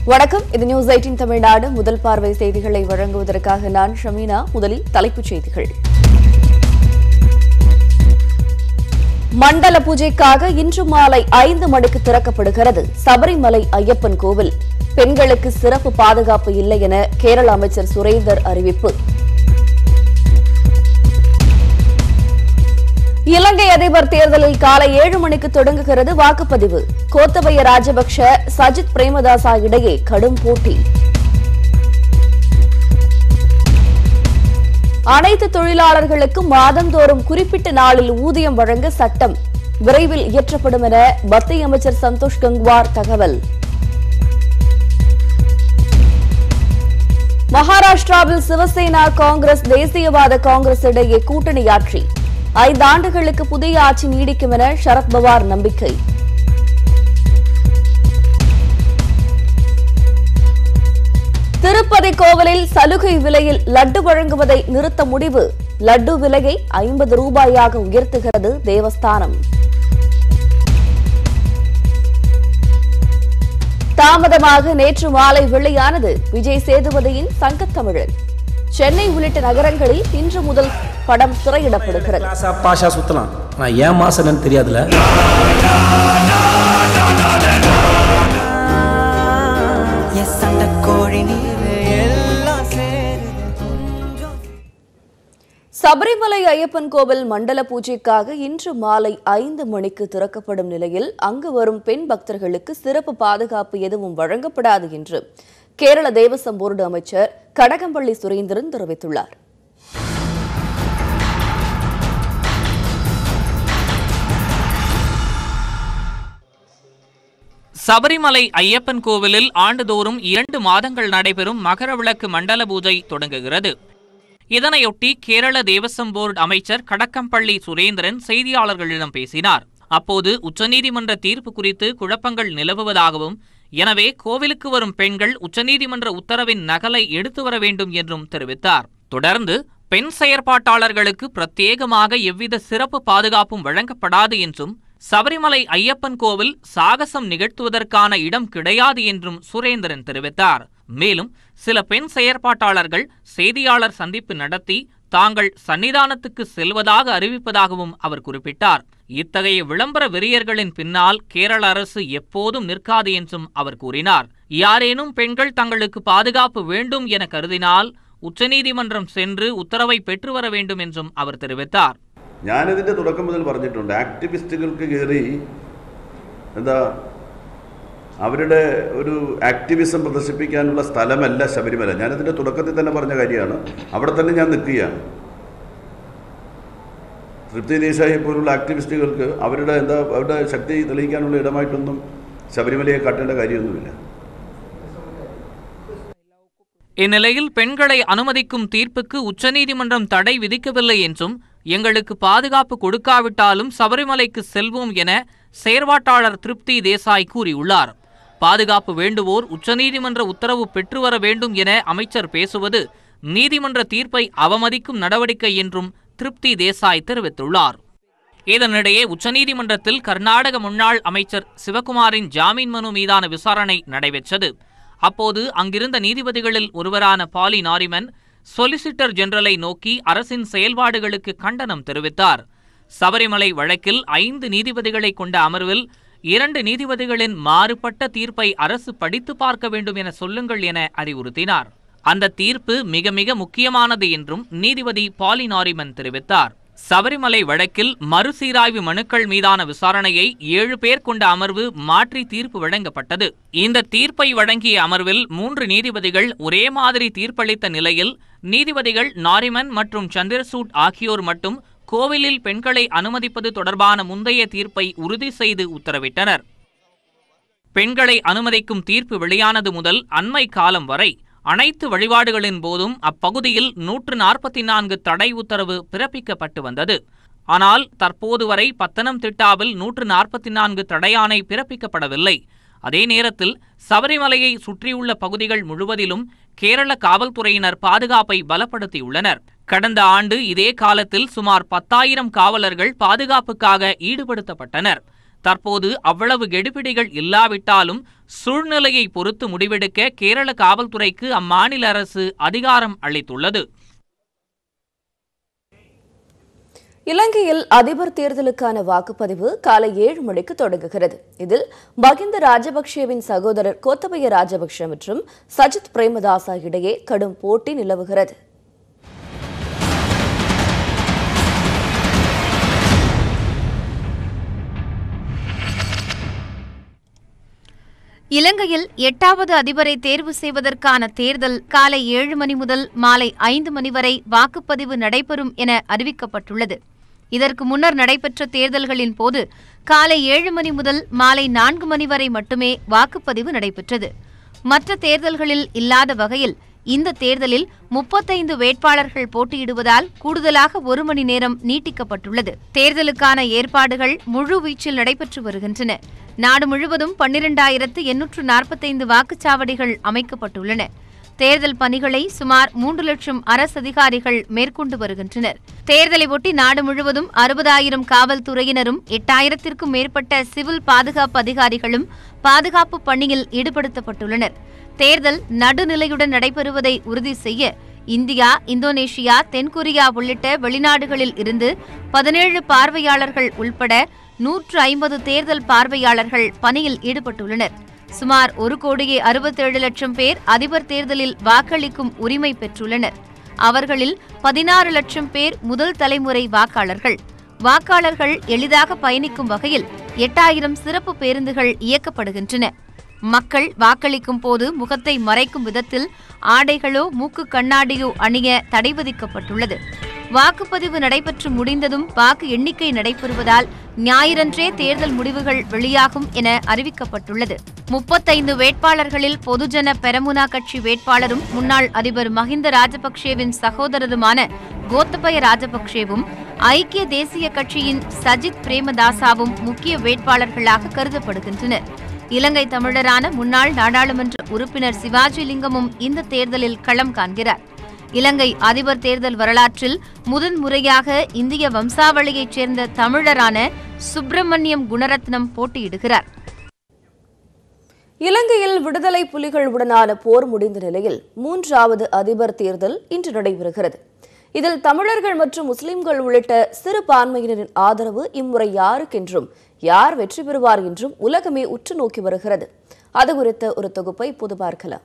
வணக்கம் இது news eighteen Tamil Nadu முதல் பார்வை செய்திகளை வழங்குவதற்காக நான் ஷமீனா முதலில் தலைப்புச் செய்திகள் மண்டல பூஜைக்காக இன்று மாலை ஐந்து மணிக்கு திறக்கப்படுகிறது சபரிமலை ஐயப்பன் கோவில் பெண்களுக்கு சிறப்பு பாதுகாப்பு இல்லை என கேரள அமைச்சர் சுரேந்தர் அறிவிப்பு இலங்கை அதிபர் தேர்தலில் காலை ஏழு மணிக்கு தொடங்குகிறது வாக்குப்பதிவு கோத்தபய ராஜபக்ஷ சஜித் பிரேமதாசா இடையே கடும் போட்டி அனைத்து தொழிலாளர்களுக்கும் மாதந்தோறும் குறிப்பிட்ட நாளில் ஊதியம் வழங்க சட்டம் விரைவில் இயற்றப்படும் என மத்திய அமைச்சர் சந்தோஷ் கங்குவார் தகவல் மகாராஷ்டிராவில் சிவசேனா காங்கிரஸ் தேசியவாத காங்கிரஸ் இடையே கூட்டணியாட்சி ஐந்தாண்டுகளுக்கு புதிய ஆட்சி நீடிக்கும் என சரத்பவார் நம்பிக்கை திருப்பதி கோவிலில் சலுகை விலையில் லட்டு வழங்குவதை நிறுத்த முடிவு லட்டு விலையை ஐம்பது ரூபாயாக உயர்த்துகிறது தேவஸ்தானம் தாமதமாக நேற்று மாலை வெளியானது விஜய் சேதுபதியின் சங்கத்தமிழன் சென்னை உள்ளிட்ட நகரங்களில் இன்று முதல் படம் திரையிடப்படுகிறது கிளாஸா பாஷா சுத்தலாம் ஆனால் ஏன் மாசம் தெரியாதுல எஸ் சண்டை கோழி நீர் எல்லாம் சேருது கொஞ்சம் சபரிமலை ஐயப்பன் கோவில் மண்டல பூஜைக்காக இன்று மாலை ஐந்து மணிக்கு திறக்கப்படும் நிலையில் அங்கு வரும் பெண் பக்தர்களுக்கு சிறப்பு பாதுகாப்பு எதுவும் வழங்கப்படாது என்று கேரள தேவசம் போர்டு அமைச்சர் கடகம்பள்ளி சுரேந்திரன் தெரிவித்துள்ளார் சபரிமலை ஐயப்பன் கோவிலில் ஆண்டுதோறும் இரண்டு மாதங்கள் நடைபெறும் மகர விளக்கு மண்டல பூஜை தொடங்குகிறது இதனையொட்டி கேரள தேவசம் போர்டு அமைச்சர் கடக்கம்பள்ளி சுரேந்திரன் செய்தியாளர்களிடம் பேசினார் அப்போது உச்சநீதிமன்ற தீர்ப்பு குறித்து குழப்பங்கள் நிலவுவதாகவும் எனவே கோவிலுக்கு வரும் பெண்கள் உச்சநீதிமன்ற உத்தரவின் நகலை எடுத்து வர வேண்டும் என்றும் தெரிவித்தார் தொடர்ந்து பெண் செயற்பாட்டாளர்களுக்கு பிரத்யேகமாக எவ்வித சிறப்பு பாதுகாப்பும் வழங்கப்படாது என்றும் சபரிமலை ஐயப்பன் கோவில் சாகசம் நிகழ்த்துவதற்கான இடம் கிடையாது என்றும் சுரேந்திரன் தெரிவித்தார் மேலும் சில பெண் செயற்பாட்டாளர்கள் செய்தியாளர் சந்திப்பு நடத்தி தாங்கள் சன்னிதானத்துக்கு செல்வதாக அறிவிப்பதாகவும் அவர் குறிப்பிட்டார் இத்தகைய விளம்பர வெறியர்களின் பின்னால் கேரள அரசு எப்போதும் நிற்காது என்றும் அவர் கூறினார் யாரேனும் பெண்கள் தங்களுக்கு பாதுகாப்பு வேண்டும் என கருதினால் உச்சநீதிமன்றம் சென்று உத்தரவை பெற்று வர வேண்டும் என்றும் அவர் தெரிவித்தார் ഞാനിതിൻ്റെ തുടക്കം മുതൽ പറഞ്ഞിട്ടുണ്ട് ആക്ടിവിസ്റ്റുകൾക്ക് കയറി എന്താ അവരുടെ ഒരു ആക്ടിവിസം പ്രദർശിപ്പിക്കാനുള്ള സ്ഥലമല്ല ശബരിമല ഞാനിതിൻ്റെ തുടക്കത്തിൽ തന്നെ പറഞ്ഞ കാര്യമാണ് അവിടെ തന്നെ ഞാൻ നിൽക്കുകയാണ് തൃപ്തി ദേശായി പോലുള്ള ആക്ടിവിസ്റ്റുകൾക്ക് അവരുടെ എന്താ അവരുടെ ശക്തി തെളിയിക്കാനുള്ള ഇടമായിട്ടൊന്നും ശബരിമലയെ കാട്ടേണ്ട കാര്യമൊന്നുമില്ല இந்நிலையில் பெண்களை அனுமதிக்கும் தீர்ப்புக்கு உச்சநீதிமன்றம் தடை விதிக்கவில்லை என்றும் எங்களுக்கு பாதுகாப்பு கொடுக்காவிட்டாலும் சபரிமலைக்கு செல்வோம் என செயற்பாட்டாளர் திருப்தி தேசாய் கூறியுள்ளார் பாதுகாப்பு வேண்டுவோர் உச்சநீதிமன்ற உத்தரவு பெற்று வர வேண்டும் என அமைச்சர் பேசுவது நீதிமன்ற தீர்ப்பை அவமதிக்கும் நடவடிக்கை என்றும் திருப்தி தேசாய் தெரிவித்துள்ளார் இதனிடையே உச்சநீதிமன்றத்தில் கர்நாடக முன்னாள் அமைச்சர் சிவகுமாரின் ஜாமீன் மனு மீதான விசாரணை நடைபெற்றது அப்போது அங்கிருந்த நீதிபதிகளில் ஒருவரான பாலி நாரிமன் சொலிசிட்டர் ஜெனரலை நோக்கி அரசின் செயல்பாடுகளுக்கு கண்டனம் தெரிவித்தார் சபரிமலை வழக்கில் ஐந்து நீதிபதிகளை கொண்ட அமர்வில் இரண்டு நீதிபதிகளின் மாறுபட்ட தீர்ப்பை அரசு படித்து பார்க்க வேண்டும் என சொல்லுங்கள் என அறிவுறுத்தினார் அந்த தீர்ப்பு மிக மிக முக்கியமானது என்றும் நீதிபதி பாலி நாரிமன் தெரிவித்தார் சபரிமலை வழக்கில் மறுசீராய்வு மனுக்கள் மீதான விசாரணையை ஏழு பேர் கொண்ட அமர்வு மாற்றி தீர்ப்பு வழங்கப்பட்டது இந்த தீர்ப்பை வழங்கிய அமர்வில் மூன்று நீதிபதிகள் ஒரே மாதிரி தீர்ப்பளித்த நிலையில் நீதிபதிகள் நாரிமன் மற்றும் சந்திரசூட் ஆகியோர் மட்டும் கோவிலில் பெண்களை அனுமதிப்பது தொடர்பான முந்தைய தீர்ப்பை உறுதி செய்து உத்தரவிட்டனர் பெண்களை அனுமதிக்கும் தீர்ப்பு வெளியானது முதல் அண்மை காலம் வரை அனைத்து வழிபாடுகளின் போதும் அப்பகுதியில் நூற்று நாற்பத்தி நான்கு தடை உத்தரவு பிறப்பிக்கப்பட்டு வந்தது ஆனால் தற்போது வரை பத்தனம்திட்டாவில் நூற்று நாற்பத்தி நான்கு தடையாணை பிறப்பிக்கப்படவில்லை அதே நேரத்தில் சபரிமலையை சுற்றியுள்ள பகுதிகள் முழுவதிலும் கேரள காவல்துறையினர் பாதுகாப்பை பலப்படுத்தியுள்ளனர் கடந்த ஆண்டு இதே காலத்தில் சுமார் பத்தாயிரம் காவலர்கள் பாதுகாப்புக்காக ஈடுபடுத்தப்பட்டனர் தற்போது அவ்வளவு கெடுபிடிகள் இல்லாவிட்டாலும் சூழ்நிலையை பொறுத்து முடிவெடுக்க கேரள காவல்துறைக்கு அம்மாநில அரசு அதிகாரம் அளித்துள்ளது இலங்கையில் அதிபர் தேர்தலுக்கான வாக்குப்பதிவு காலை ஏழு மணிக்கு தொடங்குகிறது இதில் மகிந்த ராஜபக்சேவின் சகோதரர் கோத்தபய ராஜபக்ஷ மற்றும் சஜித் பிரேமதாசா இடையே கடும் போட்டி நிலவுகிறது இலங்கையில் எட்டாவது அதிபரை தேர்வு செய்வதற்கான தேர்தல் காலை ஏழு மணி முதல் மாலை ஐந்து மணி வரை வாக்குப்பதிவு நடைபெறும் என அறிவிக்கப்பட்டுள்ளது இதற்கு முன்னர் நடைபெற்ற தேர்தல்களின் போது காலை ஏழு மணி முதல் மாலை நான்கு மணி வரை மட்டுமே வாக்குப்பதிவு நடைபெற்றது மற்ற தேர்தல்களில் இல்லாத வகையில் இந்த தேர்தலில் முப்பத்தைந்து வேட்பாளர்கள் போட்டியிடுவதால் கூடுதலாக ஒரு மணி நேரம் நீட்டிக்கப்பட்டுள்ளது தேர்தலுக்கான ஏற்பாடுகள் முழுவீச்சில் நடைபெற்று வருகின்றன நாடு முழுவதும் பன்னிரண்டாயிரத்து எண்ணூற்று நாற்பத்தைந்து வாக்குச்சாவடிகள் அமைக்கப்பட்டுள்ளன தேர்தல் பணிகளை சுமார் மூன்று லட்சம் அரசு அதிகாரிகள் மேற்கொண்டு வருகின்றனர் தேர்தலை ஒட்டி நாடு முழுவதும் அறுபதாயிரம் காவல்துறையினரும் எட்டாயிரத்திற்கும் மேற்பட்ட சிவில் பாதுகாப்பு அதிகாரிகளும் பாதுகாப்பு பணியில் ஈடுபடுத்தப்பட்டுள்ளனர் தேர்தல் நடுநிலையுடன் நடைபெறுவதை உறுதி செய்ய இந்தியா இந்தோனேஷியா தென்கொரியா உள்ளிட்ட வெளிநாடுகளில் இருந்து பதினேழு பார்வையாளர்கள் உள்பட நூற்று ஐம்பது தேர்தல் பார்வையாளர்கள் பணியில் ஈடுபட்டுள்ளனர் சுமார் ஒரு கோடியே அறுபத்தேழு லட்சம் பேர் அதிபர் தேர்தலில் வாக்களிக்கும் உரிமை பெற்றுள்ளனர் அவர்களில் பதினாறு லட்சம் பேர் முதல் தலைமுறை வாக்காளர்கள் வாக்காளர்கள் எளிதாக பயணிக்கும் வகையில் எட்டாயிரம் சிறப்பு பேருந்துகள் இயக்கப்படுகின்றன மக்கள் வாக்களிக்கும் போது முகத்தை மறைக்கும் விதத்தில் ஆடைகளோ மூக்கு கண்ணாடியோ அணிய தடை விதிக்கப்பட்டுள்ளது வாக்குப்பதிவு நடைபெற்று முடிந்ததும் வாக்கு எண்ணிக்கை நடைபெறுவதால் ஞாயிறன்றே தேர்தல் முடிவுகள் வெளியாகும் என அறிவிக்கப்பட்டுள்ளது முப்பத்தைந்து வேட்பாளர்களில் பொதுஜன பெரமுனா கட்சி வேட்பாளரும் முன்னாள் அதிபர் மஹிந்த ராஜபக்சேவின் சகோதரருமான கோத்தபய ராஜபக்சேவும் ஐக்கிய தேசிய கட்சியின் சஜித் பிரேமதாசாவும் முக்கிய வேட்பாளர்களாக கருதப்படுகின்றனர் இலங்கை தமிழரான முன்னாள் நாடாளுமன்ற உறுப்பினர் சிவாஜி லிங்கமும் இந்த தேர்தலில் களம் காண்கிறார் இலங்கை அதிபர் தேர்தல் வரலாற்றில் முதன்முறையாக இந்திய வம்சாவளியைச் சேர்ந்த தமிழரான சுப்பிரமணியம் குணரத்னம் போட்டியிடுகிறார் இலங்கையில் விடுதலை புலிகள் உடனான போர் முடிந்த நிலையில் மூன்றாவது அதிபர் தேர்தல் இன்று நடைபெறுகிறது இதில் தமிழர்கள் மற்றும் முஸ்லிம்கள் உள்ளிட்ட சிறுபான்மையினரின் ஆதரவு இம்முறை யாருக்கென்றும் யார் வெற்றி பெறுவார் என்றும் உலகமே உற்று நோக்கி வருகிறது அது குறித்த ஒரு தொகுப்பை இப்போது பார்க்கலாம்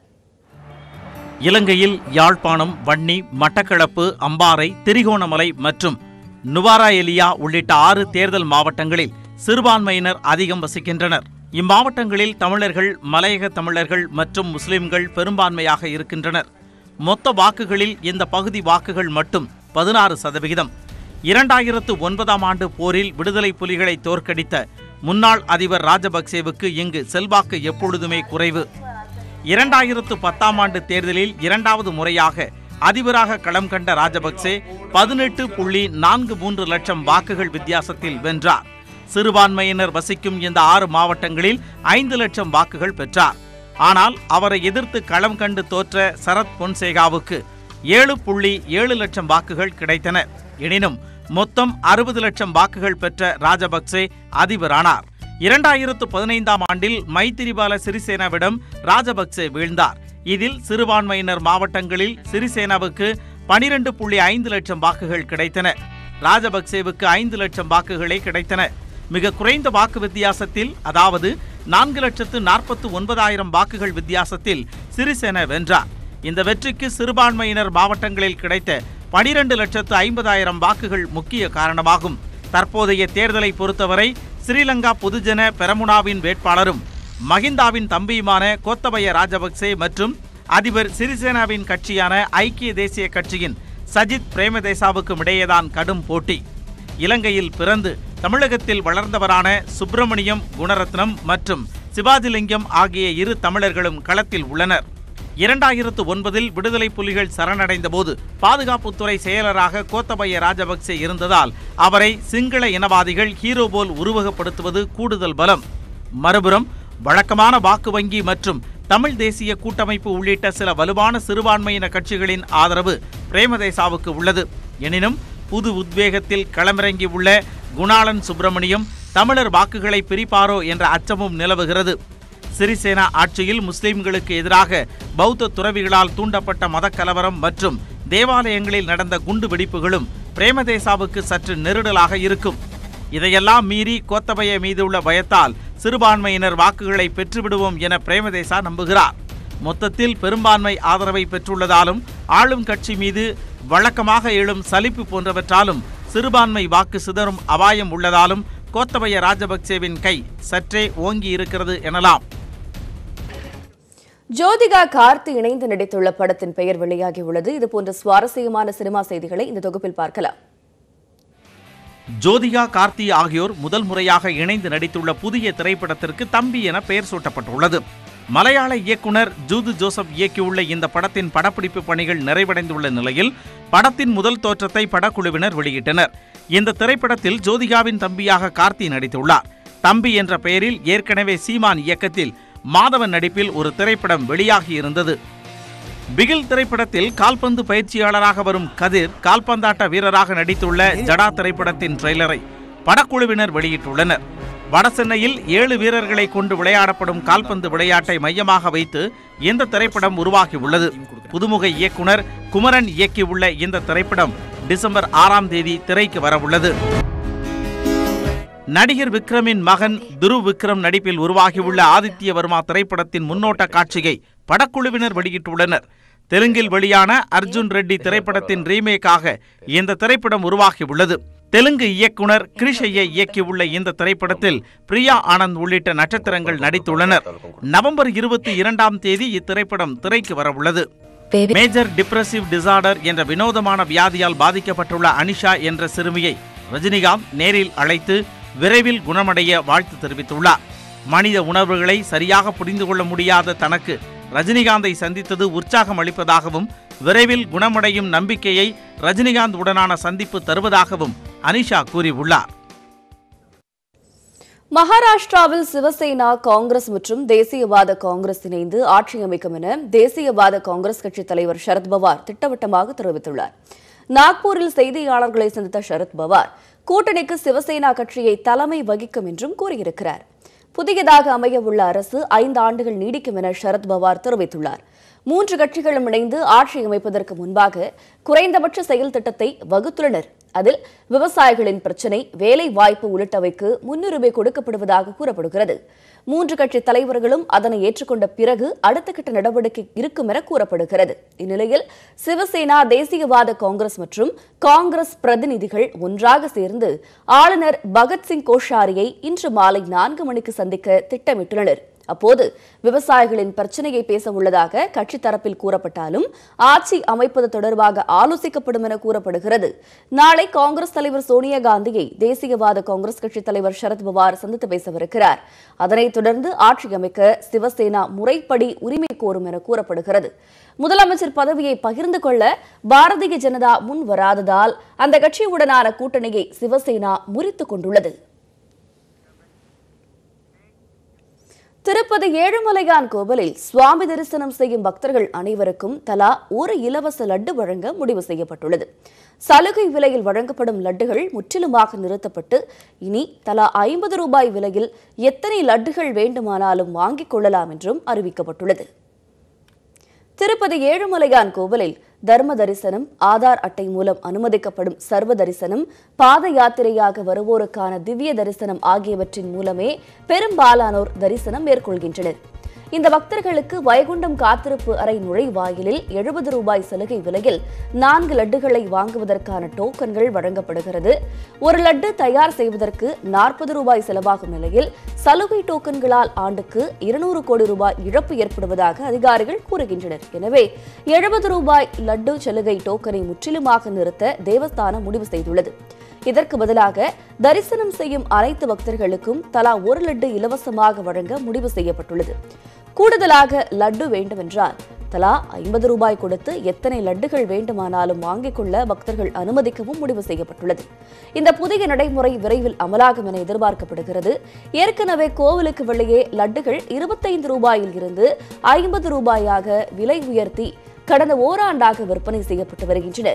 இலங்கையில் யாழ்ப்பாணம் வன்னி மட்டக்களப்பு அம்பாறை திரிகோணமலை மற்றும் நுவாரா எலியா உள்ளிட்ட ஆறு தேர்தல் மாவட்டங்களில் சிறுபான்மையினர் அதிகம் வசிக்கின்றனர் இம்மாவட்டங்களில் தமிழர்கள் மலையக தமிழர்கள் மற்றும் முஸ்லிம்கள் பெரும்பான்மையாக இருக்கின்றனர் மொத்த வாக்குகளில் இந்த பகுதி வாக்குகள் மட்டும் பதினாறு சதவிகிதம் இரண்டாயிரத்து ஒன்பதாம் ஆண்டு போரில் விடுதலை புலிகளை தோற்கடித்த முன்னாள் அதிபர் ராஜபக்சேவுக்கு இங்கு செல்வாக்கு எப்பொழுதுமே குறைவு இரண்டாயிரத்து பத்தாம் ஆண்டு தேர்தலில் இரண்டாவது முறையாக அதிபராக களம் கண்ட ராஜபக்சே பதினெட்டு புள்ளி நான்கு மூன்று லட்சம் வாக்குகள் வித்தியாசத்தில் வென்றார் சிறுபான்மையினர் வசிக்கும் இந்த ஆறு மாவட்டங்களில் ஐந்து லட்சம் வாக்குகள் பெற்றார் ஆனால் அவரை எதிர்த்து களம் கண்டு தோற்ற சரத் பொன்சேகாவுக்கு ஏழு புள்ளி ஏழு லட்சம் வாக்குகள் கிடைத்தன எனினும் மொத்தம் அறுபது லட்சம் வாக்குகள் பெற்ற ராஜபக்சே அதிபரானார் இரண்டாயிரத்து பதினைந்தாம் ஆண்டில் மைத்திரிபால சிறிசேனாவிடம் ராஜபக்சே வீழ்ந்தார் இதில் சிறுபான்மையினர் மாவட்டங்களில் சிறிசேனாவுக்கு பனிரெண்டு புள்ளி ஐந்து லட்சம் வாக்குகள் கிடைத்தன ராஜபக்சேவுக்கு ஐந்து லட்சம் வாக்குகளே கிடைத்தன மிக குறைந்த வாக்கு வித்தியாசத்தில் அதாவது நான்கு லட்சத்து நாற்பத்து ஒன்பதாயிரம் வாக்குகள் வித்தியாசத்தில் சிறிசேன வென்றார் இந்த வெற்றிக்கு சிறுபான்மையினர் மாவட்டங்களில் கிடைத்த பனிரெண்டு லட்சத்து ஐம்பதாயிரம் வாக்குகள் முக்கிய காரணமாகும் தற்போதைய தேர்தலை பொறுத்தவரை ஸ்ரீலங்கா பொதுஜன பெரமுனாவின் வேட்பாளரும் மகிந்தாவின் தம்பியுமான கோத்தபய ராஜபக்சே மற்றும் அதிபர் சிறிசேனாவின் கட்சியான ஐக்கிய தேசிய கட்சியின் சஜித் பிரேமதேசாவுக்கும் இடையேதான் கடும் போட்டி இலங்கையில் பிறந்து தமிழகத்தில் வளர்ந்தவரான சுப்பிரமணியம் குணரத்னம் மற்றும் சிவாஜிலிங்கம் ஆகிய இரு தமிழர்களும் களத்தில் உள்ளனர் இரண்டாயிரத்து ஒன்பதில் விடுதலை புலிகள் சரணடைந்தபோது பாதுகாப்புத்துறை செயலராக கோத்தபய ராஜபக்சே இருந்ததால் அவரை சிங்கள இனவாதிகள் ஹீரோ போல் உருவகப்படுத்துவது கூடுதல் பலம் மறுபுறம் வழக்கமான வாக்கு வங்கி மற்றும் தமிழ் தேசிய கூட்டமைப்பு உள்ளிட்ட சில வலுவான சிறுபான்மையின கட்சிகளின் ஆதரவு பிரேமதேசாவுக்கு உள்ளது எனினும் புது உத்வேகத்தில் களமிறங்கி உள்ள குணாளன் சுப்பிரமணியம் தமிழர் வாக்குகளை பிரிப்பாரோ என்ற அச்சமும் நிலவுகிறது சிறிசேனா ஆட்சியில் முஸ்லிம்களுக்கு எதிராக பௌத்த துறவிகளால் தூண்டப்பட்ட மதக்கலவரம் மற்றும் தேவாலயங்களில் நடந்த குண்டு வெடிப்புகளும் பிரேமதேசாவுக்கு சற்று நெருடலாக இருக்கும் இதையெல்லாம் மீறி கோத்தபய மீதுள்ள பயத்தால் சிறுபான்மையினர் வாக்குகளை பெற்றுவிடுவோம் என பிரேமதேசா நம்புகிறார் மொத்தத்தில் பெரும்பான்மை ஆதரவை பெற்றுள்ளதாலும் ஆளும் கட்சி மீது வழக்கமாக எழும் சலிப்பு போன்றவற்றாலும் சிறுபான்மை வாக்கு சிதறும் அபாயம் உள்ளதாலும் கோத்தபய ராஜபக்சேவின் கை சற்றே ஓங்கி இருக்கிறது எனலாம் ஜோதிகா கார்த்தி இணைந்து நடித்துள்ள படத்தின் பெயர் வெளியாகியுள்ளது இது போன்ற சுவாரஸ்யமான சினிமா செய்திகளை இந்த தொகுப்பில் பார்க்கலாம் ஜோதிகா கார்த்தி ஆகியோர் முதல் முறையாக இணைந்து நடித்துள்ள புதிய திரைப்படத்திற்கு தம்பி என பெயர் சூட்டப்பட்டுள்ளது மலையாள இயக்குனர் ஜூது ஜோசப் இயக்கியுள்ள இந்த படத்தின் படப்பிடிப்பு பணிகள் நிறைவடைந்துள்ள நிலையில் படத்தின் முதல் தோற்றத்தை படக்குழுவினர் வெளியிட்டனர் இந்த திரைப்படத்தில் ஜோதிகாவின் தம்பியாக கார்த்தி நடித்துள்ளார் தம்பி என்ற பெயரில் ஏற்கனவே சீமான் இயக்கத்தில் மாதவன் நடிப்பில் ஒரு திரைப்படம் வெளியாகியிருந்தது பிகில் திரைப்படத்தில் கால்பந்து பயிற்சியாளராக வரும் கதிர் கால்பந்தாட்ட வீரராக நடித்துள்ள ஜடா திரைப்படத்தின் ட்ரெய்லரை படக்குழுவினர் வெளியிட்டுள்ளனர் வடசென்னையில் ஏழு வீரர்களை கொண்டு விளையாடப்படும் கால்பந்து விளையாட்டை மையமாக வைத்து இந்த திரைப்படம் உருவாகியுள்ளது புதுமுக இயக்குனர் குமரன் இயக்கியுள்ள இந்த திரைப்படம் டிசம்பர் ஆறாம் தேதி திரைக்கு வரவுள்ளது நடிகர் விக்ரமின் மகன் துருவ் விக்ரம் நடிப்பில் உருவாகியுள்ள ஆதித்ய வர்மா திரைப்படத்தின் முன்னோட்ட காட்சியை படக்குழுவினர் வெளியிட்டுள்ளனர் தெலுங்கில் வெளியான அர்ஜுன் ரெட்டி திரைப்படத்தின் ரீமேக்காக இந்த திரைப்படம் உருவாகியுள்ளது தெலுங்கு இயக்குனர் கிரிஷையை இயக்கியுள்ள இந்த திரைப்படத்தில் பிரியா ஆனந்த் உள்ளிட்ட நட்சத்திரங்கள் நடித்துள்ளனர் நவம்பர் இருபத்தி இரண்டாம் தேதி இத்திரைப்படம் திரைக்கு வரவுள்ளது மேஜர் டிப்ரெசிவ் டிசார்டர் என்ற வினோதமான வியாதியால் பாதிக்கப்பட்டுள்ள அனிஷா என்ற சிறுமியை ரஜினிகாந்த் நேரில் அழைத்து விரைவில் குணமடைய வாழ்த்து தெரிவித்துள்ளார் மனித உணர்வுகளை சரியாக புரிந்து கொள்ள முடியாத தனக்கு ரஜினிகாந்தை சந்தித்தது உற்சாகம் அளிப்பதாகவும் விரைவில் குணமடையும் நம்பிக்கையை ரஜினிகாந்த் உடனான சந்திப்பு தருவதாகவும் அனிஷா கூறியுள்ளார் மகாராஷ்டிராவில் சிவசேனா காங்கிரஸ் மற்றும் தேசியவாத காங்கிரஸ் இணைந்து ஆட்சி அமைக்கும் என தேசியவாத காங்கிரஸ் கட்சி தலைவர் சரத் பவார் திட்டவட்டமாக தெரிவித்துள்ளார் நாக்பூரில் செய்தியாளர்களை சந்தித்த சரத் பவார் கூட்டணிக்கு சிவசேனா கட்சியை தலைமை வகிக்கும் என்றும் கூறியிருக்கிறார் புதியதாக அமைய உள்ள அரசு ஐந்து ஆண்டுகள் நீடிக்கும் என சரத் பவார் தெரிவித்துள்ளார் மூன்று கட்சிகளும் இணைந்து ஆட்சி அமைப்பதற்கு முன்பாக குறைந்தபட்ச செயல் திட்டத்தை வகுத்துள்ளனர் அதில் விவசாயிகளின் பிரச்சினை வேலை வாய்ப்பு உள்ளிட்டவைக்கு முன்னுரிமை கொடுக்கப்படுவதாக கூறப்படுகிறது மூன்று கட்சி தலைவர்களும் அதனை ஏற்றுக்கொண்ட பிறகு அடுத்த கட்ட நடவடிக்கை இருக்கும் என கூறப்படுகிறது இந்நிலையில் சிவசேனா தேசியவாத காங்கிரஸ் மற்றும் காங்கிரஸ் பிரதிநிதிகள் ஒன்றாக சேர்ந்து ஆளுநர் பகத்சிங் கோஷாரியை இன்று மாலை நான்கு மணிக்கு சந்திக்க திட்டமிட்டுள்ளனர் அப்போது விவசாயிகளின் பிரச்சனையை பேச உள்ளதாக கட்சி தரப்பில் கூறப்பட்டாலும் ஆட்சி அமைப்பது தொடர்பாக ஆலோசிக்கப்படும் என கூறப்படுகிறது நாளை காங்கிரஸ் தலைவர் சோனியா காந்தியை தேசியவாத காங்கிரஸ் கட்சி தலைவர் சரத் பவார் சந்தித்து பேசவிருக்கிறார் அதனைத் தொடர்ந்து ஆட்சி அமைக்க சிவசேனா முறைப்படி உரிமை கோரும் என கூறப்படுகிறது முதலமைச்சர் பதவியை பகிர்ந்து கொள்ள பாரதிய ஜனதா முன் வராததால் அந்த கட்சியுடனான கூட்டணியை சிவசேனா முறித்துக் கொண்டுள்ளது திருப்பதி ஏழுமலையான் கோவிலில் சுவாமி தரிசனம் செய்யும் பக்தர்கள் அனைவருக்கும் தலா ஒரு இலவச லட்டு வழங்க முடிவு செய்யப்பட்டுள்ளது சலுகை விலையில் வழங்கப்படும் லட்டுகள் முற்றிலுமாக நிறுத்தப்பட்டு இனி தலா ஐம்பது ரூபாய் விலையில் எத்தனை லட்டுகள் வேண்டுமானாலும் வாங்கிக் கொள்ளலாம் என்றும் அறிவிக்கப்பட்டுள்ளது திருப்பதி ஏழுமலையான் கோவிலில் தர்ம தரிசனம் ஆதார் அட்டை மூலம் அனுமதிக்கப்படும் சர்வ தரிசனம் பாத யாத்திரையாக வருவோருக்கான திவ்ய தரிசனம் ஆகியவற்றின் மூலமே பெரும்பாலானோர் தரிசனம் மேற்கொள்கின்றனர் இந்த பக்தர்களுக்கு வைகுண்டம் காத்திருப்பு அறை நுழைவாயிலில் எழுபது ரூபாய் சலுகை விலையில் நான்கு லட்டுகளை வாங்குவதற்கான டோக்கன்கள் வழங்கப்படுகிறது ஒரு லட்டு தயார் செய்வதற்கு நாற்பது ரூபாய் செலவாகும் நிலையில் சலுகை டோக்கன்களால் ஆண்டுக்கு இருநூறு கோடி ரூபாய் இழப்பு ஏற்படுவதாக அதிகாரிகள் கூறுகின்றனர் எனவே எழுபது ரூபாய் லட்டு சலுகை டோக்கனை முற்றிலுமாக நிறுத்த தேவஸ்தானம் முடிவு செய்துள்ளது இதற்கு பதிலாக தரிசனம் செய்யும் அனைத்து பக்தர்களுக்கும் தலா ஒரு லட்டு இலவசமாக வழங்க முடிவு செய்யப்பட்டுள்ளது கூடுதலாக லட்டு வேண்டுமென்றால் தலா ஐம்பது ரூபாய் கொடுத்து எத்தனை லட்டுகள் வேண்டுமானாலும் வாங்கிக் கொள்ள பக்தர்கள் அனுமதிக்கவும் முடிவு செய்யப்பட்டுள்ளது இந்த புதிய நடைமுறை விரைவில் அமலாகும் என எதிர்பார்க்கப்படுகிறது ஏற்கனவே கோவிலுக்கு வெளியே லட்டுகள் இருபத்தைந்து ரூபாயில் இருந்து ஐம்பது ரூபாயாக விலை உயர்த்தி கடந்த ஓராண்டாக விற்பனை செய்யப்பட்டு வருகின்றன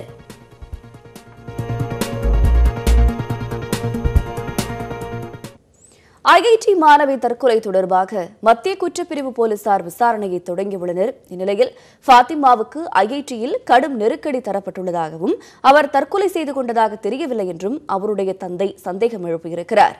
ஐஐடி மாணவி தற்கொலை தொடர்பாக மத்திய குற்றப்பிரிவு போலீசார் விசாரணையை தொடங்கியுள்ளனர் இந்நிலையில் ஃபாத்திமாவுக்கு ஐஐடியில் கடும் நெருக்கடி தரப்பட்டுள்ளதாகவும் அவர் தற்கொலை செய்து கொண்டதாக தெரியவில்லை என்றும் அவருடைய தந்தை சந்தேகம் எழுப்பியிருக்கிறார்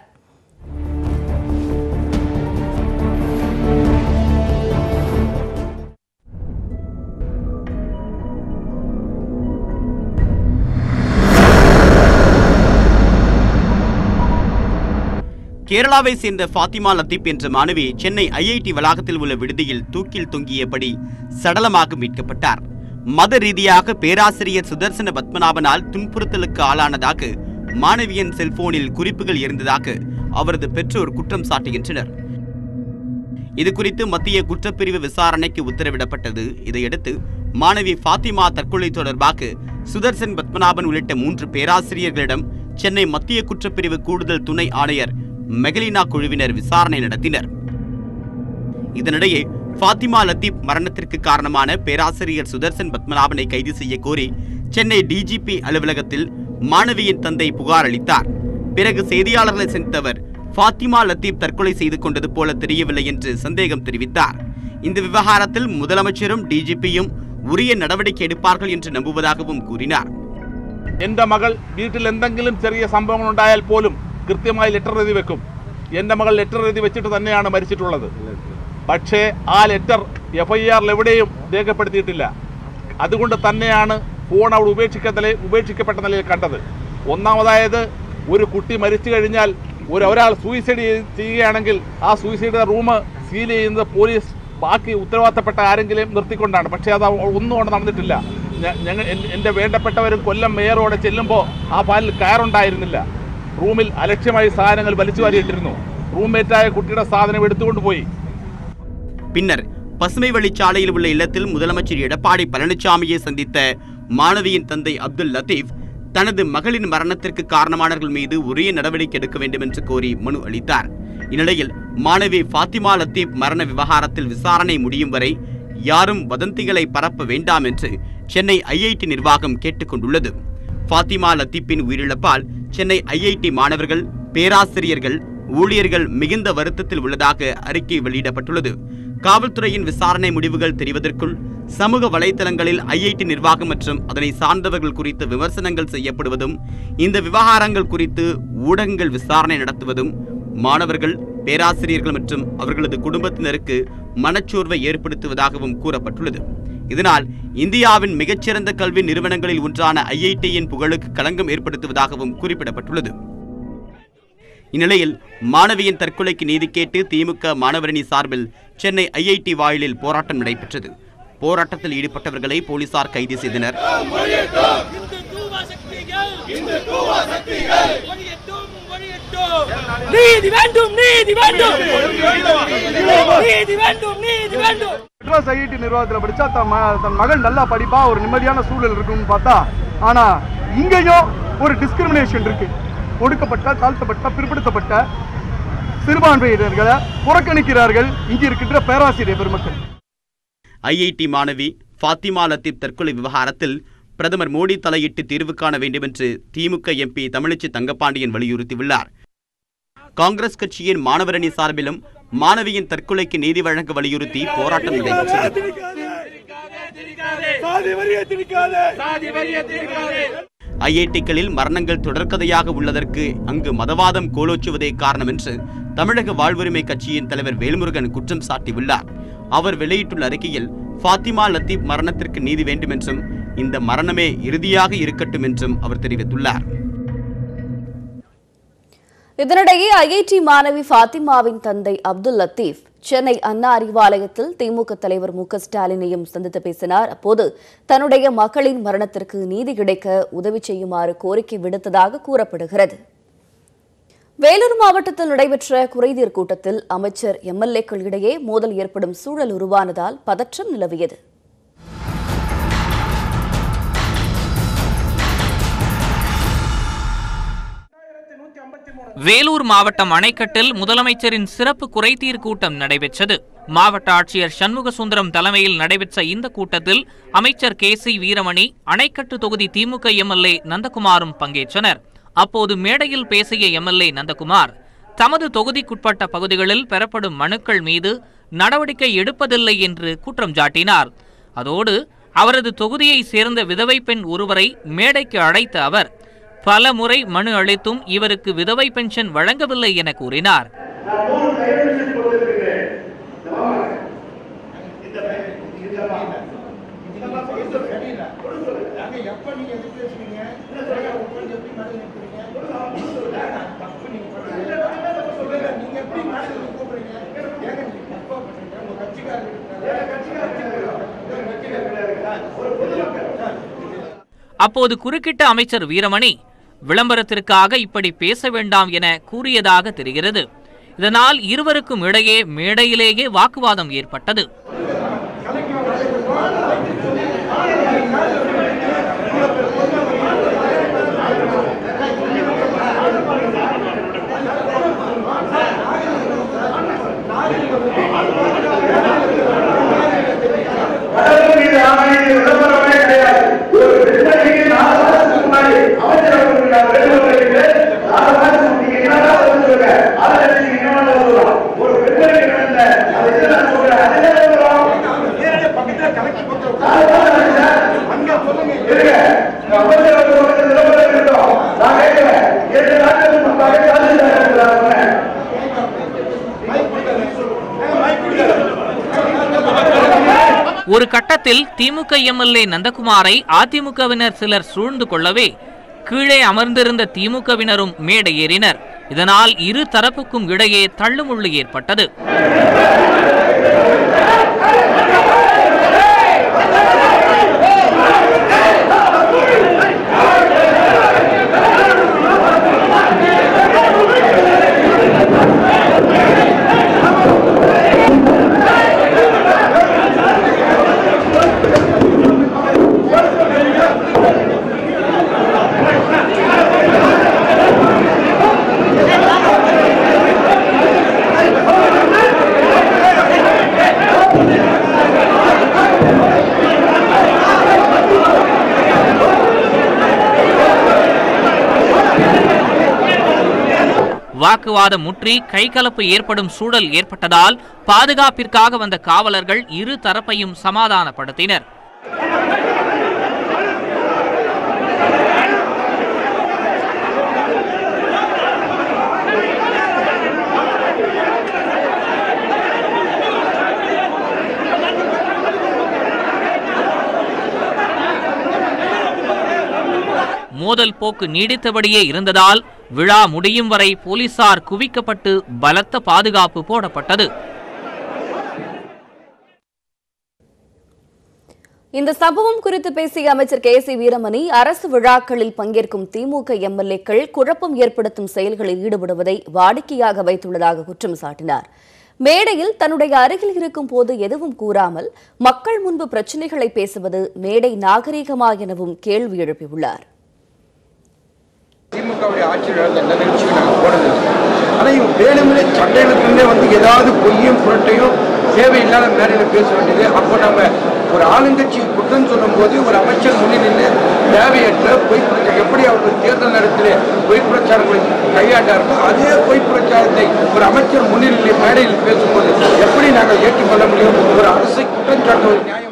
கேரளாவை சேர்ந்த ஃபாத்திமா லத்தீப் என்ற மாணவி சென்னை ஐஐடி வளாகத்தில் உள்ள விடுதியில் தூக்கில் தொங்கியபடி சடலமாக மீட்கப்பட்டார் மத ரீதியாக பேராசிரியர் சுதர்சன பத்மநாபனால் துன்புறுத்தலுக்கு ஆளானதாக மாணவியின் செல்போனில் குறிப்புகள் இருந்ததாக அவரது பெற்றோர் குற்றம் சாட்டுகின்றனர் இது குறித்து மத்திய குற்றப்பிரிவு விசாரணைக்கு உத்தரவிடப்பட்டது இதையடுத்து மாணவி ஃபாத்திமா தற்கொலை தொடர்பாக சுதர்சன் பத்மநாபன் உள்ளிட்ட மூன்று பேராசிரியர்களிடம் சென்னை மத்திய குற்றப்பிரிவு கூடுதல் துணை ஆணையர் மெகலினா குழுவினர் விசாரணை நடத்தினர் இதனிடையே ஃபாத்திமா லத்தீப் மரணத்திற்கு காரணமான பேராசிரியர் சுதர்சன் பத்மநாபனை கைது செய்ய கோரி சென்னை டிஜிபி அலுவலகத்தில் மாணவியின் தந்தை புகார் அளித்தார் பிறகு செய்தியாளர்களை சந்தித்தவர் ஃபாத்திமா லத்தீப் தற்கொலை செய்து கொண்டது போல தெரியவில்லை என்று சந்தேகம் தெரிவித்தார் இந்த விவகாரத்தில் முதலமைச்சரும் டிஜிபியும் உரிய நடவடிக்கை എടുപ്പാர்கள் என்று നമ്പുവതാகவும் കൂറിനാർ എൻ്റെ മകൾ വീട്ടിൽ എന്തെങ്കിലും ചെറിയ സംഭവങ്ങൾ ഉണ്ടായാൽ പോലും കൃത്യമായി ലെറ്റർ എഴുതി വെക്കും എൻ്റെ മകൾ ലെറ്റർ എഴുതി വെച്ചിട്ട് തന്നെയാണ് മരിച്ചിട്ടുള്ളത് പക്ഷേ ആ ലെറ്റർ എഫ് ഐ ആറിൽ എവിടെയും രേഖപ്പെടുത്തിയിട്ടില്ല അതുകൊണ്ട് തന്നെയാണ് ഫോൺ അവിടെ ഉപേക്ഷിക്ക നില ഉപേക്ഷിക്കപ്പെട്ട നിലയിൽ കണ്ടത് ഒന്നാമതായത് ഒരു കുട്ടി മരിച്ചു കഴിഞ്ഞാൽ ഒരു ഒരാൾ സൂയിസൈഡ് ചെയ്യുകയാണെങ്കിൽ ആ സൂയിസൈഡ് റൂം സീൽ ചെയ്യുന്നത് പോലീസ് ബാക്കി ഉത്തരവാദിത്തപ്പെട്ട ആരെങ്കിലും നിർത്തിക്കൊണ്ടാണ് പക്ഷേ അത് ഒന്നും അവിടെ നടന്നിട്ടില്ല ഞ- ഞങ്ങൾ എൻ- എൻ്റെ വേണ്ടപ്പെട്ടവരും കൊല്ലം മേയറോടെ ചെല്ലുമ്പോൾ ആ പാലിൽ കയറുണ്ടായിരുന്നില്ല റൂമിൽ അലക്ഷ്യമായി സാധനങ്ങൾ വലിച്ചു വാരിയിട്ടിരുന്നു റൂംമേറ്റായ കുട്ടിയുടെ സാധനം എടുത്തുകൊണ്ട് പോയി பின்னர் பசுமை வழிச்சாலையில் உள்ள இல்லத்தில் முதலமைச்சர் எடப்பாடி பழனிசாமியை சந்தித்த மாணவியின் தந்தை அப்துல் லத்தீப் தனது மகளின் மரணத்திற்கு காரணமானவர்கள் மீது உரிய நடவடிக்கை எடுக்க வேண்டும் என்று கோரி மனு அளித்தார் இந்நிலையில் மாணவி ஃபாத்திமா லத்தீப் மரண விவகாரத்தில் விசாரணை முடியும் வரை யாரும் வதந்திகளை பரப்ப வேண்டாம் என்று சென்னை ஐஐடி நிர்வாகம் கேட்டுக்கொண்டுள்ளது ஃபாத்திமா லத்தீப்பின் உயிரிழப்பால் சென்னை ஐஐடி மாணவர்கள் பேராசிரியர்கள் ஊழியர்கள் மிகுந்த வருத்தத்தில் உள்ளதாக அறிக்கை வெளியிடப்பட்டுள்ளது காவல்துறையின் விசாரணை முடிவுகள் தெரிவதற்குள் சமூக வலைதளங்களில் ஐஐடி நிர்வாகம் மற்றும் அதனை சார்ந்தவர்கள் குறித்து விமர்சனங்கள் செய்யப்படுவதும் இந்த விவகாரங்கள் குறித்து ஊடகங்கள் விசாரணை நடத்துவதும் மாணவர்கள் பேராசிரியர்கள் மற்றும் அவர்களது குடும்பத்தினருக்கு மனச்சோர்வை ஏற்படுத்துவதாகவும் கூறப்பட்டுள்ளது இதனால் இந்தியாவின் மிகச்சிறந்த கல்வி நிறுவனங்களில் ஒன்றான ஐஐடியின் புகழுக்கு களங்கம் ஏற்படுத்துவதாகவும் குறிப்பிடப்பட்டுள்ளது இந்நிலையில் மாணவியின் தற்கொலைக்கு நீதி கேட்டு திமுக மாணவரணி சார்பில் சென்னை ஐஐடி வாயிலில் போராட்டம் நடைபெற்றது போராட்டத்தில் ஈடுபட்டவர்களை போலீசார் கைது செய்தனர் நீதி வேண்டும் நீதி வேண்டும் நீதி வேண்டும் நீதி வேண்டும் மெட்ராஸ் ஐஐடி நிர்வாகத்தில் படிச்சா தன் ம- தன் மகள் நல்லா படிப்பா ஒரு நிம்மதியான சூழல் இருக்கும்னு பார்த்தா ஆனா இங்கேயும் ஒரு டிஸ்கிரிமினேஷன் இருக்கு ஒடுக்கப்பட்ட தாழ்த்தப்பட்ட பிற்படுத்தப்பட்ட சிறுபான்மையினர்களை புறக்கணிக்கிறார்கள் இங்க இருக்கின்ற பேராசிரியர் பெருமக்கள் ஐஐடி மாணவி ஃபாத்திமா லத்தீப் தற்கொலை விவகாரத்தில் பிரதமர் மோடி தலையிட்டு தீர்வு காண வேண்டும் என்று திமுக எம்பி தமிழிச்சி தங்கப்பாண்டியன் வலியுறுத்தியுள்ளார் காங்கிரஸ் கட்சியின் மாணவரணி சார்பிலும் மாணவியின் தற்கொலைக்கு நீதி வழங்க வலியுறுத்தி போராட்டம் நடைபெற்றது சாதி வரியை திணிக்காதே சாதி வரியை திணிக்காதே ஐஐடிக்களில் மரணங்கள் தொடர்கதையாக உள்ளதற்கு அங்கு மதவாதம் கோலோச்சுவதே காரணம் என்று தமிழக வாழ்வுரிமை கட்சியின் தலைவர் வேல்முருகன் குற்றம் சாட்டியுள்ளார் அவர் வெளியிட்டுள்ள அறிக்கையில் ஃபாத்திமா லத்தீப் மரணத்திற்கு நீதி வேண்டும் என்றும் இந்த மரணமே இறுதியாக இருக்கட்டும் என்றும் அவர் தெரிவித்துள்ளார் இதனிடையே ஐஐடி மாணவி ஃபாத்திமாவின் தந்தை அப்துல் லத்தீப் சென்னை அண்ணா அறிவாலயத்தில் திமுக தலைவர் மு க ஸ்டாலினையும் சந்தித்து பேசினார் அப்போது தன்னுடைய மகளின் மரணத்திற்கு நீதி கிடைக்க உதவி செய்யுமாறு கோரிக்கை விடுத்ததாக கூறப்படுகிறது வேலூர் மாவட்டத்தில் நடைபெற்ற குறைதீர் கூட்டத்தில் அமைச்சர் எம்எல்ஏக்கள் இடையே மோதல் ஏற்படும் சூழல் உருவானதால் பதற்றம் நிலவியது வேலூர் மாவட்டம் அணைக்கட்டில் முதலமைச்சரின் சிறப்பு குறைதீர் கூட்டம் நடைபெற்றது மாவட்ட ஆட்சியர் சண்முக சுந்தரம் தலைமையில் நடைபெற்ற இந்த கூட்டத்தில் அமைச்சர் கே சி வீரமணி அணைக்கட்டு தொகுதி திமுக எம்எல்ஏ நந்தகுமாரும் பங்கேற்றனர் அப்போது மேடையில் பேசிய எம்எல்ஏ நந்தகுமார் தமது தொகுதிக்குட்பட்ட பகுதிகளில் பெறப்படும் மனுக்கள் மீது நடவடிக்கை எடுப்பதில்லை என்று குற்றம் சாட்டினார் அதோடு அவரது தொகுதியை சேர்ந்த விதவை பெண் ஒருவரை மேடைக்கு அழைத்த அவர் பல முறை மனு அளித்தும் இவருக்கு விதவை பென்ஷன் வழங்கவில்லை என கூறினார் அப்போது குறுக்கிட்ட அமைச்சர் வீரமணி விளம்பரத்திற்காக இப்படி பேச வேண்டாம் என கூறியதாக தெரிகிறது இதனால் இருவருக்கும் இடையே மேடையிலேயே வாக்குவாதம் ஏற்பட்டது ஒரு கட்டத்தில் திமுக எம்எல்ஏ நந்தகுமாரை அதிமுகவினர் சிலர் சூழ்ந்து கொள்ளவே கீழே அமர்ந்திருந்த திமுகவினரும் மேடை ஏறினர் இதனால் இரு தரப்புக்கும் இடையே தள்ளுமுள்ளு ஏற்பட்டது வாக்குவாதம் முற்றி கைகலப்பு ஏற்படும் சூழல் ஏற்பட்டதால் பாதுகாப்பிற்காக வந்த காவலர்கள் இரு தரப்பையும் சமாதானப்படுத்தினர் மோதல் போக்கு நீடித்தபடியே இருந்ததால் விழா முடியும் வரை போலீசார் குவிக்கப்பட்டு பலத்த பாதுகாப்பு போடப்பட்டது இந்த சம்பவம் குறித்து பேசிய அமைச்சர் கே சி வீரமணி அரசு விழாக்களில் பங்கேற்கும் திமுக எம்எல்ஏக்கள் குழப்பம் ஏற்படுத்தும் செயல்களில் ஈடுபடுவதை வாடிக்கையாக வைத்துள்ளதாக குற்றம் சாட்டினார் மேடையில் தன்னுடைய அருகில் இருக்கும் போது எதுவும் கூறாமல் மக்கள் முன்பு பிரச்சினைகளை பேசுவது மேடை நாகரீகமா எனவும் கேள்வி எழுப்பியுள்ளார் திமுகவுடைய ஆட்சியில் நடந்த எந்த நிகழ்ச்சியும் நாங்கள் போனதில்லை ஆனால் இவங்க வேணும்னே சண்டைகளுக்குள்ளே வந்து ஏதாவது பொய்யும் புரட்டையும் தேவையில்லாத மேடையில் பேச வேண்டியது அப்போ நம்ம ஒரு ஆளுங்கட்சி குற்றம் சொல்லும்போது ஒரு அமைச்சர் முன்னிலையில் தேவையற்ற பொய் பிரச்சாரம் எப்படி அவர்கள் தேர்தல் நேரத்தில் பொய் பிரச்சாரங்களை கையாண்டார்களோ அதே பொய் பிரச்சாரத்தை ஒரு அமைச்சர் முன்னிலையில் மேடையில் பேசும்போது எப்படி நாங்கள் ஏற்றுக்கொள்ள முடியும் ஒரு அரசை குற்றம் சாட்டுவது நியாயமா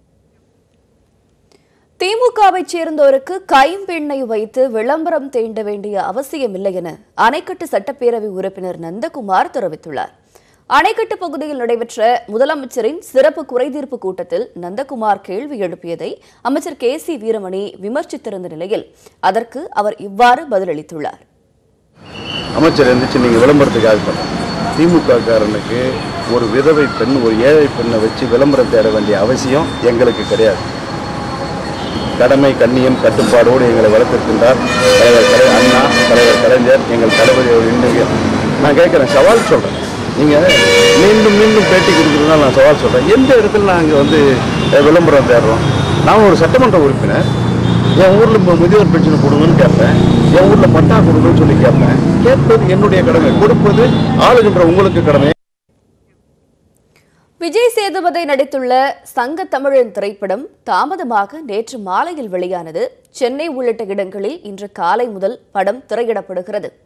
திமுகவைச் சேர்ந்தோருக்கு கைம்பெண்ணை வைத்து விளம்பரம் தீண்ட வேண்டிய அவசியமில்லை என அணைக்கட்டு சட்டப்பேரவை உறுப்பினர் நந்தகுமார் தெரிவித்துள்ளார் அணைக்கட்டு பகுதியில் நடைபெற்ற முதலமைச்சரின் சிறப்பு குறைதீர்ப்பு கூட்டத்தில் நந்தகுமார் கேள்வி எழுப்பியதை அமைச்சர் கே சி வீரமணி விமர்சித்திருந்த நிலையில் அதற்கு அவர் இவ்வாறு பதிலளித்துள்ளார் அமைச்சர் எந்திரிச்சு நீங்கள் விளம்பரத்துக்காக பண்ண திமுக காரனுக்கு ஒரு விதவை பெண் ஒரு ஏழை பெண்ணை வச்சு விளம்பரம் தேட வேண்டிய அவசியம் எங்களுக்கு கிடையாது கடமை கண்ணியம் கட்டுப்பாடோடு எங்களை வளர்த்திருக்கின்றார் தலைவர் கலை அண்ணா தலைவர் கலைஞர் எங்கள் தளபதி அவர் இன்னைக்கு நான் கேட்குறேன் சவால் சொல்கிறேன் நீங்கள் மீண்டும் மீண்டும் பேட்டி கொடுக்குறதுனால நான் சவால் சொல்கிறேன் எந்த இடத்துல நாங்கள் வந்து அஹ், விளம்பரம் தேடுறோம் நான் ஒரு சட்டமன்ற உறுப்பினர் என் ஊரில் இப்போ முதியோர் பென்ஷன் கொடுங்கன்னு கேட்பேன் என் ஊரில் பட்டா கொடுங்கன்னு சொல்லி கேட்பேன் கேட்பது என்னுடைய கடமை கொடுப்பது ஆளுகின்ற உங்களுக்கு கடமை விஜய் சேதுபதி நடித்துள்ள சங்க தமிழன் திரைப்படம் தாமதமாக நேற்று மாலையில் வெளியானது சென்னை உள்ளிட்ட இடங்களில் இன்று காலை முதல் படம் திரையிடப்படுகிறது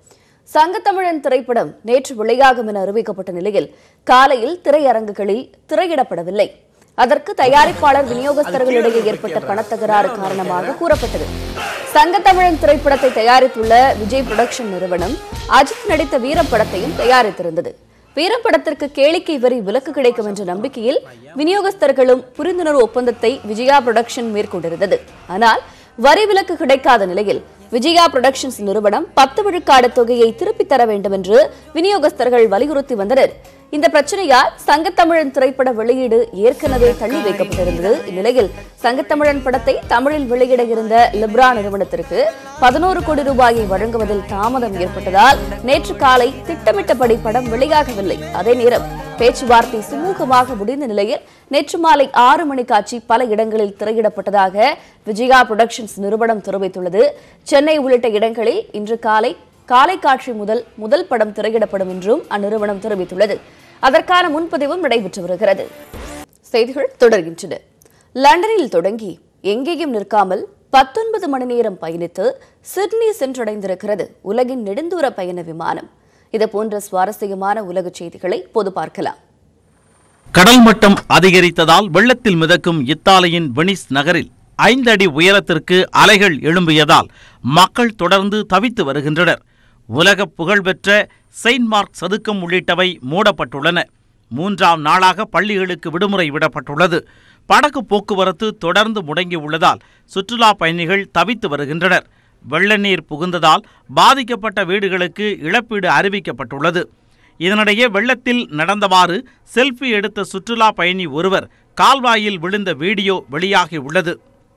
சங்கத்தமிழன் திரைப்படம் நேற்று வெளியாகும் என அறிவிக்கப்பட்ட நிலையில் காலையில் திரையரங்குகளில் திரையிடப்படவில்லை அதற்கு தயாரிப்பாளர் விநியோகஸ்தர்களிடையே ஏற்பட்ட பணத்தகராறு காரணமாக கூறப்பட்டது சங்கத்தமிழன் திரைப்படத்தை தயாரித்துள்ள விஜய் புரொடக்ஷன் நிறுவனம் அஜித் நடித்த வீரம் படத்தையும் தயாரித்திருந்தது வீரம் படத்திற்கு கேளிக்கை வரி விலக்கு கிடைக்கும் என்ற நம்பிக்கையில் விநியோகஸ்தர்களும் புரிந்துணர்வு ஒப்பந்தத்தை விஜயா புரொடக்ஷன் மேற்கொண்டிருந்தது ஆனால் வரி விலக்கு கிடைக்காத நிலையில் விஜயா புரொடக்ஷன்ஸ் நிறுவனம் பத்து விழுக்காடு தொகையை திருப்பித் தர வேண்டும் என்று விநியோகஸ்தர்கள் வலியுறுத்தி வந்தனர் இந்த பிரச்சனையால் சங்கத்தமிழன் திரைப்பட வெளியீடு ஏற்கனவே தள்ளி வைக்கப்பட்டிருந்தது இந்நிலையில் சங்கத்தமிழன் படத்தை தமிழில் வெளியிட இருந்த லிப்ரா நிறுவனத்திற்கு பதினோரு கோடி ரூபாயை வழங்குவதில் தாமதம் ஏற்பட்டதால் நேற்று காலை திட்டமிட்டபடி படம் வெளியாகவில்லை அதே நேரம் பேச்சுவார்த்தை சுமூகமாக முடிந்த நிலையில் நேற்று மாலை ஆறு மணி காட்சி பல இடங்களில் திரையிடப்பட்டதாக விஜயா புரொடக்ஷன்ஸ் நிறுவனம் தெரிவித்துள்ளது சென்னை உள்ளிட்ட இடங்களில் இன்று காலை காலை காட்சி முதல் முதல் படம் திரையிடப்படும் என்றும் அந்நிறுவனம் தெரிவித்துள்ளது அதற்கான முன்பதிவும் நடைபெற்று வருகிறது செய்திகள் தொடர்கின்றன லண்டனில் தொடங்கி எங்கேயும் நிற்காமல் பத்தொன்பது மணி நேரம் பயணித்து சிட்னி சென்றடைந்திருக்கிறது உலகின் நெடுந்தூர பயண விமானம் இது போன்ற சுவாரஸ்யமான உலக செய்திகளை பொது பார்க்கலாம் கடல் மட்டம் அதிகரித்ததால் வெள்ளத்தில் மிதக்கும் இத்தாலியின் வெனிஸ் நகரில் ஐந்து அடி உயரத்திற்கு அலைகள் எழும்பியதால் மக்கள் தொடர்ந்து தவித்து வருகின்றனர் உலக புகழ்பெற்ற செயின்ட் மார்க் சதுக்கம் உள்ளிட்டவை மூடப்பட்டுள்ளன மூன்றாம் நாளாக பள்ளிகளுக்கு விடுமுறை விடப்பட்டுள்ளது படகு போக்குவரத்து தொடர்ந்து முடங்கியுள்ளதால் சுற்றுலா பயணிகள் தவித்து வருகின்றனர் வெள்ள நீர் புகுந்ததால் பாதிக்கப்பட்ட வீடுகளுக்கு இழப்பீடு அறிவிக்கப்பட்டுள்ளது இதனிடையே வெள்ளத்தில் நடந்தவாறு செல்ஃபி எடுத்த சுற்றுலா பயணி ஒருவர் கால்வாயில் விழுந்த வீடியோ வெளியாகியுள்ளது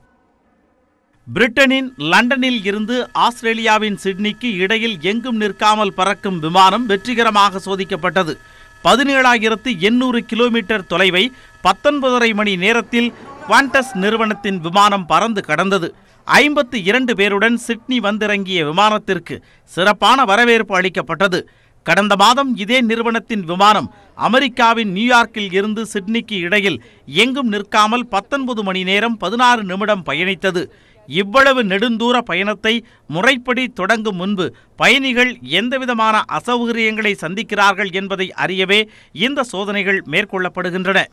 பிரிட்டனின் லண்டனில் இருந்து ஆஸ்திரேலியாவின் சிட்னிக்கு இடையில் எங்கும் நிற்காமல் பறக்கும் விமானம் வெற்றிகரமாக சோதிக்கப்பட்டது பதினேழாயிரத்து எண்ணூறு கிலோமீட்டர் தொலைவை பத்தொன்பதரை மணி நேரத்தில் குவாண்டஸ் நிறுவனத்தின் விமானம் பறந்து கடந்தது ஐம்பத்து இரண்டு பேருடன் சிட்னி வந்திறங்கிய விமானத்திற்கு சிறப்பான வரவேற்பு அளிக்கப்பட்டது கடந்த மாதம் இதே நிறுவனத்தின் விமானம் அமெரிக்காவின் நியூயார்க்கில் இருந்து சிட்னிக்கு இடையில் எங்கும் நிற்காமல் பத்தொன்பது மணி நேரம் பதினாறு நிமிடம் பயணித்தது இவ்வளவு நெடுந்தூர பயணத்தை முறைப்படி தொடங்கும் முன்பு பயணிகள் எந்தவிதமான அசௌகரியங்களை சந்திக்கிறார்கள் என்பதை அறியவே இந்த சோதனைகள் மேற்கொள்ளப்படுகின்றன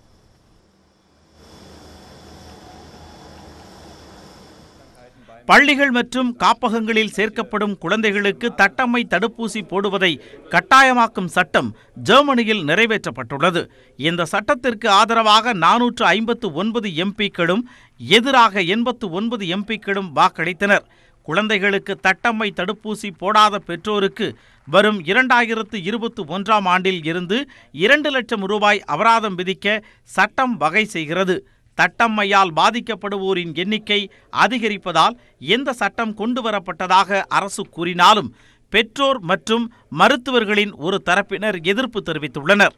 பள்ளிகள் மற்றும் காப்பகங்களில் சேர்க்கப்படும் குழந்தைகளுக்கு தட்டம்மை தடுப்பூசி போடுவதை கட்டாயமாக்கும் சட்டம் ஜெர்மனியில் நிறைவேற்றப்பட்டுள்ளது இந்த சட்டத்திற்கு ஆதரவாக நானூற்று ஐம்பத்து ஒன்பது எம்பிக்களும் எதிராக எண்பத்து ஒன்பது எம்பிக்களும் வாக்களித்தனர் குழந்தைகளுக்கு தட்டம்மை தடுப்பூசி போடாத பெற்றோருக்கு வரும் இரண்டாயிரத்து இருபத்தி ஒன்றாம் ஆண்டில் இருந்து இரண்டு லட்சம் ரூபாய் அபராதம் விதிக்க சட்டம் வகை செய்கிறது தட்டம்மையால் பாதிக்கப்படுவோரின் எண்ணிக்கை அதிகரிப்பதால் எந்த சட்டம் கொண்டு வரப்பட்டதாக அரசு கூறினாலும் பெற்றோர் மற்றும் மருத்துவர்களின் ஒரு தரப்பினர் எதிர்ப்பு தெரிவித்துள்ளனர்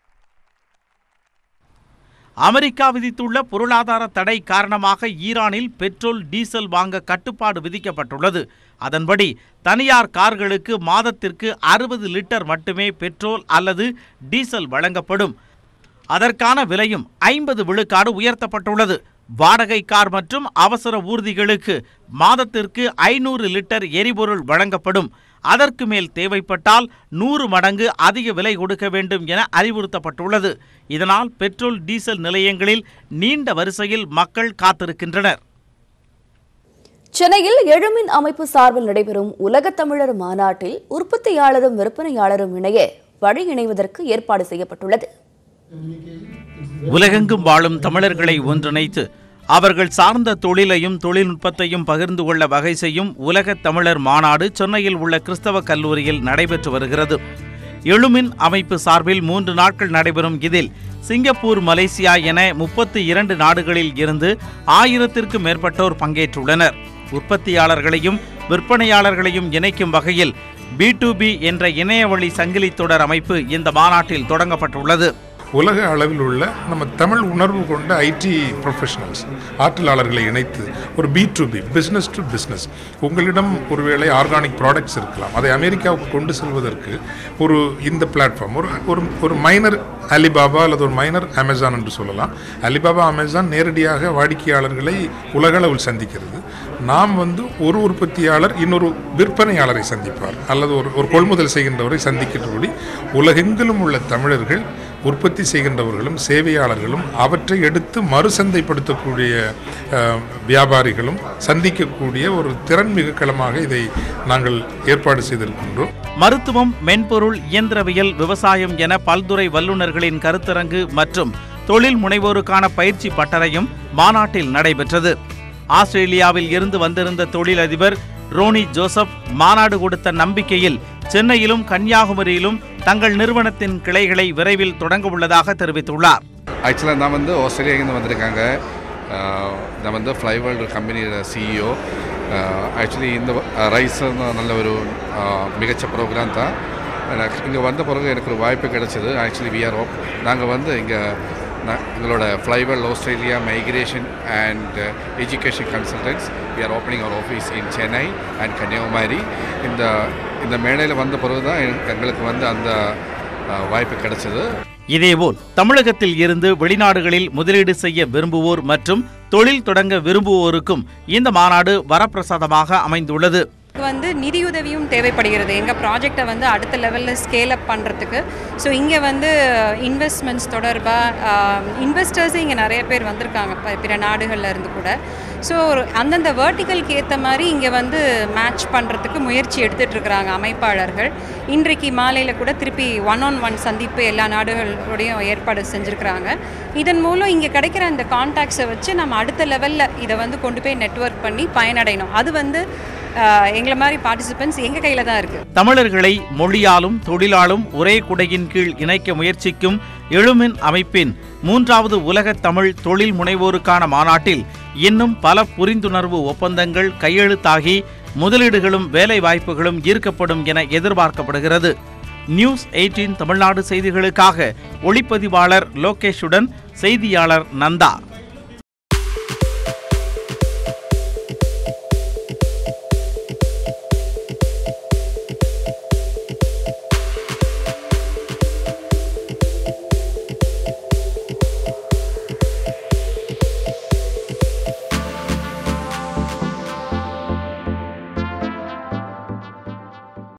அமெரிக்கா விதித்துள்ள பொருளாதார தடை காரணமாக ஈரானில் பெட்ரோல் டீசல் வாங்க கட்டுப்பாடு விதிக்கப்பட்டுள்ளது அதன்படி தனியார் கார்களுக்கு மாதத்திற்கு அறுபது லிட்டர் மட்டுமே பெட்ரோல் அல்லது டீசல் வழங்கப்படும் அதற்கான விலையும் ஐம்பது விழுக்காடு உயர்த்தப்பட்டுள்ளது வாடகை கார் மற்றும் அவசர ஊர்திகளுக்கு மாதத்திற்கு ஐநூறு லிட்டர் எரிபொருள் வழங்கப்படும் அதற்கு மேல் தேவைப்பட்டால் நூறு மடங்கு அதிக விலை கொடுக்க வேண்டும் என அறிவுறுத்தப்பட்டுள்ளது இதனால் பெட்ரோல் டீசல் நிலையங்களில் நீண்ட வரிசையில் மக்கள் காத்திருக்கின்றனர் சென்னையில் எழுமின் அமைப்பு சார்பில் நடைபெறும் உலகத் தமிழர் மாநாட்டில் உற்பத்தியாளரும் விற்பனையாளரும் இணைய வழி இணைவதற்கு ஏற்பாடு செய்யப்பட்டுள்ளது உலகெங்கும் வாழும் தமிழர்களை ஒன்றிணைத்து அவர்கள் சார்ந்த தொழிலையும் தொழில்நுட்பத்தையும் பகிர்ந்து கொள்ள வகை செய்யும் உலகத் தமிழர் மாநாடு சென்னையில் உள்ள கிறிஸ்தவ கல்லூரியில் நடைபெற்று வருகிறது எழுமின் அமைப்பு சார்பில் மூன்று நாட்கள் நடைபெறும் இதில் சிங்கப்பூர் மலேசியா என முப்பத்தி இரண்டு நாடுகளில் இருந்து ஆயிரத்திற்கும் மேற்பட்டோர் பங்கேற்றுள்ளனர் உற்பத்தியாளர்களையும் விற்பனையாளர்களையும் இணைக்கும் வகையில் பி டு பி என்ற இணையவழி சங்கிலி தொடர் அமைப்பு இந்த மாநாட்டில் தொடங்கப்பட்டுள்ளது உலக அளவில் உள்ள நம்ம தமிழ் உணர்வு கொண்ட ஐடி ப்ரொஃபஷனல்ஸ் ஆற்றலாளர்களை இணைத்து ஒரு B to B business to business உங்களிடம் ஒருவேளை ஆர்கானிக் ப்ராடக்ட்ஸ் இருக்கலாம் அதை அமெரிக்காவுக்கு கொண்டு செல்வதற்கு ஒரு இந்த பிளாட்ஃபார்ம் ஒரு ஒரு ஒரு மைனர் அலிபாபா அல்லது ஒரு மைனர் அமேசான் என்று சொல்லலாம் அலிபாபா அமேசான் நேரடியாக வாடிக்கையாளர்களை உலகளவில் சந்திக்கிறது நாம் வந்து ஒரு உற்பத்தியாளர் இன்னொரு விற்பனையாளரை சந்திப்பார் அல்லது ஒரு ஒரு கொள்முதல் செய்கின்றவரை சந்திக்கின்றபடி உலகெங்கிலும் உள்ள தமிழர்கள் உற்பத்தி செய்கின்றவர்களும் சேவையாளர்களும் அவற்றை எடுத்து மறுசந்தைப்படுத்தக்கூடிய அஹ், வியாபாரிகளும் சந்திக்கக்கூடிய ஒரு திறன்மிகு களமாக இதை நாங்கள் ஏற்பாடு செய்திருக்கின்றோம் மருத்துவம் மென்பொருள் இயந்திரவியல் விவசாயம் என பல்துறை வல்லுநர்களின் கருத்தரங்கு மற்றும் தொழில் முனைவோருக்கான பயிற்சி பட்டறையும் மாநாட்டில் நடைபெற்றது ஆஸ்திரேலியாவில் இருந்து வந்திருந்த தொழிலதிபர் ரோனி ஜோசப் மாநாடு கொடுத்த நம்பிக்கையில் சென்னையிலும் கன்னியாகுமரியிலும் தங்கள் நிறுவனத்தின் கிளைகளை விரைவில் தொடங்க உள்ளதாக தெரிவித்துள்ளார் ஆக்சுவலாக நான் வந்து ஆஸ்திரேலியாவிலேருந்து வந்திருக்காங்க ஆஹ் நான் வந்து ஃப்ளைவேர்ல்டு கம்பெனியோட சிஇஓ ஆக்சுவலி இந்த ரைஸ் நல்ல ஒரு ஆஹ் மிகச்ச ப்ரோக்ராம் தான் எனக்கு இங்கே வந்த பிறகு எனக்கு ஒரு வாய்ப்பு கிடைச்சது ஆக்சுவலி வி ஆர் நாங்கள் வந்து இங்கே எங்களோட Flyworld Australia migration and education consultants we are opening our office in Chennai and Kanyakumari இந்த இந்த மேடையில் வந்த பிறகு தான் எங்களுக்கு வந்து அந்த ஆஹ் வாய்ப்பு கிடைச்சது இதேபோல் தமிழகத்தில் இருந்து வெளிநாடுகளில் முதலீடு செய்ய விரும்புவோர் மற்றும் தொழில் தொடங்க விரும்புவோருக்கும் இந்த மாநாடு வரப்பிரசாதமாக அமைந்துள்ளது வந்து நிதியுதவியும் தேவைப்படுகிறது எங்கள் ப்ராஜெக்டை வந்து அடுத்த லெவலில் ஸ்கேல் அப் பண்ணுறதுக்கு ஸோ இங்கே வந்து இன்வெஸ்ட்மெண்ட்ஸ் தொடர்பாக இன்வெஸ்டர்ஸே இங்கே நிறைய பேர் வந்திருக்காங்க ப- பிற நாடுகளில் இருந்து கூட ஸோ அந்தந்த வேர்ட்டிக்கலுக்கு ஏற்ற மாதிரி இங்கே வந்து மேட்ச் பண்ணுறதுக்கு முயற்சி எடுத்துட்டு இருக்கிறாங்க அமைப்பாளர்கள் இன்றைக்கு மாலையில் கூட திருப்பி ஒன் ஆன் ஒன் சந்திப்பு எல்லா நாடுகளோடையும் ஏற்பாடு செஞ்சுருக்கிறாங்க இதன் மூலம் இங்கே கிடைக்கிற அந்த கான்டாக்ட்ஸை வச்சு நம்ம அடுத்த லெவலில் இதை வந்து கொண்டு போய் நெட்வொர்க் பண்ணி பயனடையணும் அது வந்து ஆஹ், எங்களை மாதிரி பார்ட்டிசிபென்ட்ஸ் எங்கள் கையில் தான் இருக்குது தமிழர்களை மொழியாலும் தொழிலாலும் ஒரே குடையின் கீழ் இணைக்க முயற்சிக்கும் எழுமின் அமைப்பின் மூன்றாவது உலக தமிழ் தொழில் முனைவோருக்கான மாநாட்டில் இன்னும் பல புரிந்துணர்வு ஒப்பந்தங்கள் கையெழுத்தாகி முதலீடுகளும் வேலை வாய்ப்புகளும் ஈர்க்கப்படும் என எதிர்பார்க்கப்படுகிறது நியூஸ் 18 தமிழ்நாடு செய்திகளுக்காக ஒளிப்பதிவாளர் லோகேஷுடன் செய்தியாளர் நந்தா